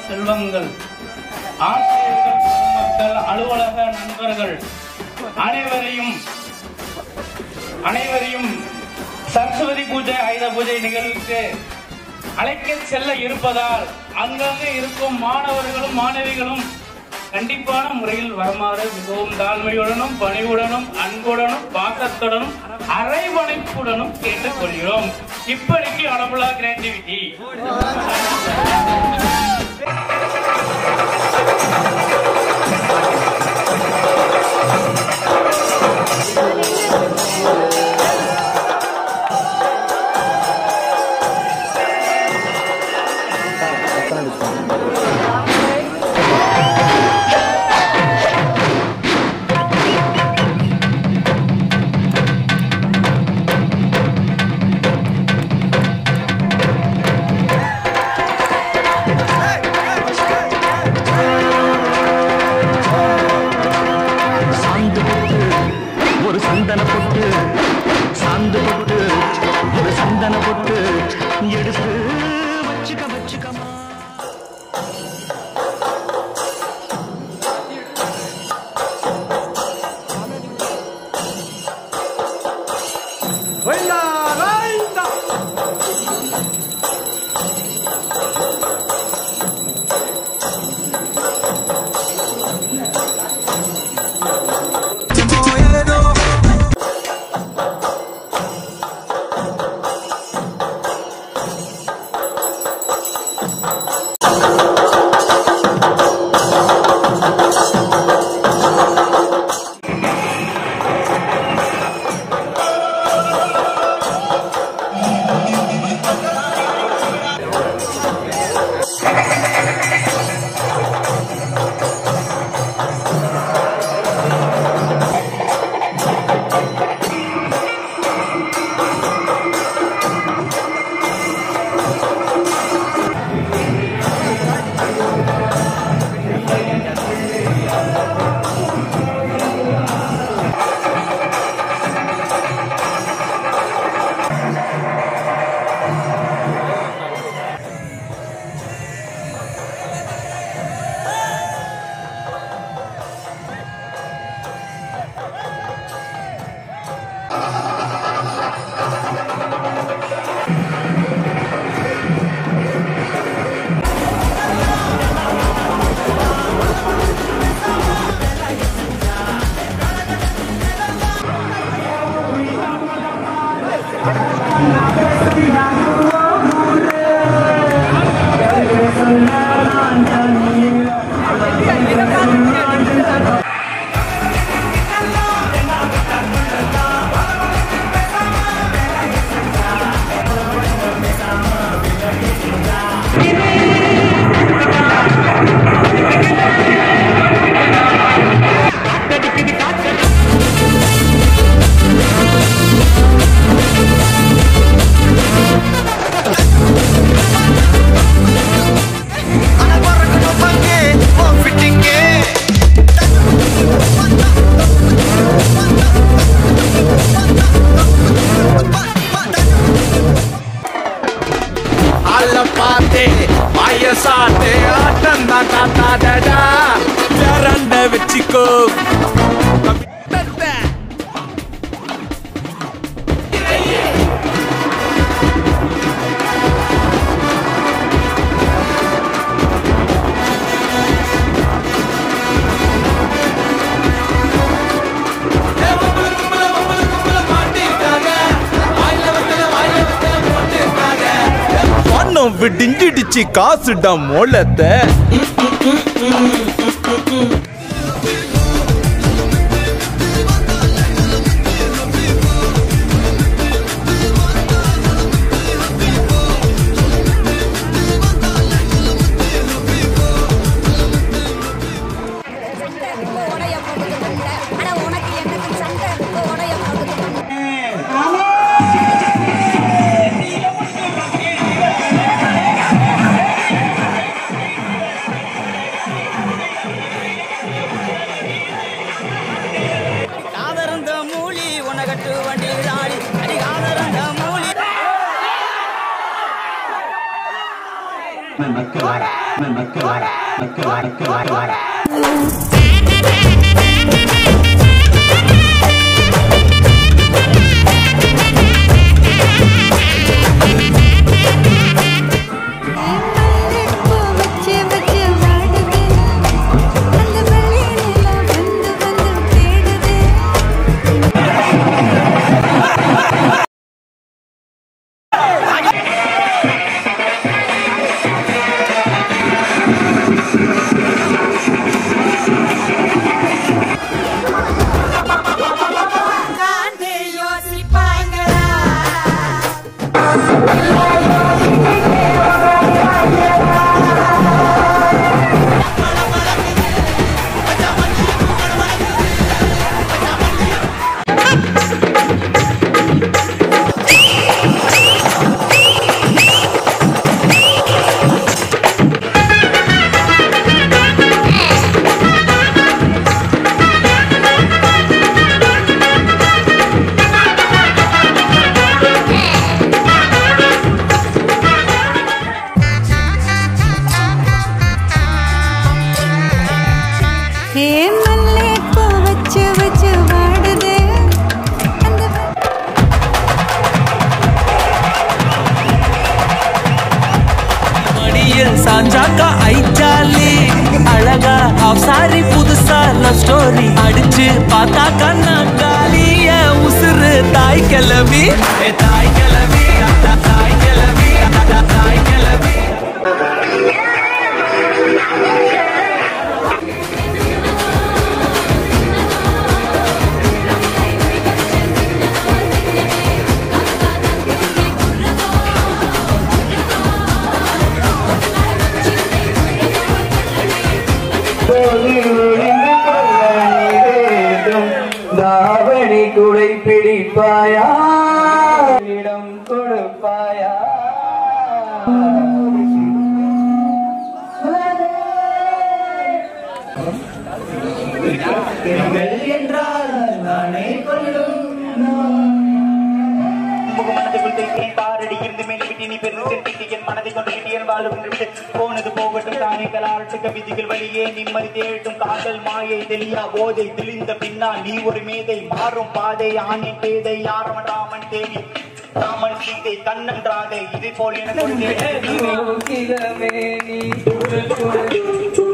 செல்வங்கள் ஆசிரியர்கள் பொதுமக்கள் அலுவலக நண்பர்கள் அனைவரையும் அனைவரையும் சரஸ்வதி பூஜை ஆயுத பூஜை நிகழ்வுக்கு அழைக்க செல்ல இருப்பதால் அங்கங்கே இருக்கும் மாணவர்களும் மாணவிகளும் கண்டிப்பான முறையில் வருமாறு மிகவும் தாழ்மையுடனும் பணிவுடனும் அன்புடனும் பாசத்துடனும் அரைவணைப்புடனும் கேட்டுக்கொள்கிறோம் இப்படிக்கு அளவுலா கிரியேட்டிவிட்டி சாந்து பொட்டு ஒரு சந்தன பொட்டு சாந்து பொட்டு ஒரு சந்தன பொட்டு எடுத்து வச்சுக்க வச்சுக்கமா அல்ல பார்த்தே வயசாட்டே ஆட்டம் தான் காத்தாதடா திறந்த வச்சுக்கோ பணம் விடிஞ்சிடுச்சு காசுடா மோளத்தை உடைய போட்டுக்கிட்டு ஆனா உனக்கு எனக்கு சண்டை உடைய போட்டுக்கிட்டு ஆ வச்சு வச்சு வாடுது அந்த வெள்ளி நிலா வந்து வந்து தேடுது ஏ மல்லே பூ வச்சு வச்சு வாடுது அந்த மடியில் சாஞ்சாக்கா ஐச்சாலி அழகா ஆஃப் சாரி புதுசா லவ் ஸ்டோரி அடிச்சு பார்த்தாக்கா நாங்காலிய உசுறு தாய் கிளவி ஏ தாய் கிளவி தாய் கிளவி தாய் கிளவி தாவணி குடை பிடிப்பாயா இடம் கொடுப்பாயா பெண்கள் என்றால் நானே கொள்ளும் மனதுக்குள் தைத்தேன் பாரடி இருந்து மேல் விட்டு நீ பெருந்து சென்றிட்டு என் மனதை கொண்டு விட்டு என் வாழ்வு விட்டு போனது போகட்டும் தானே கலாட்டுக்க விதிகள் வழியே நிம்மதி தேட்டும் காதல் மாயை தெளியா போதை தெளிந்த பின்னா நீ ஒரு மேதை மாறும் பாதை ஆணை பேதை யாரமன் ராமன் தேவி ராமன் சீதை கண்ணன் ராதை இது போல் எனக்கு ஒரு கேள்வி. கிழமே நீ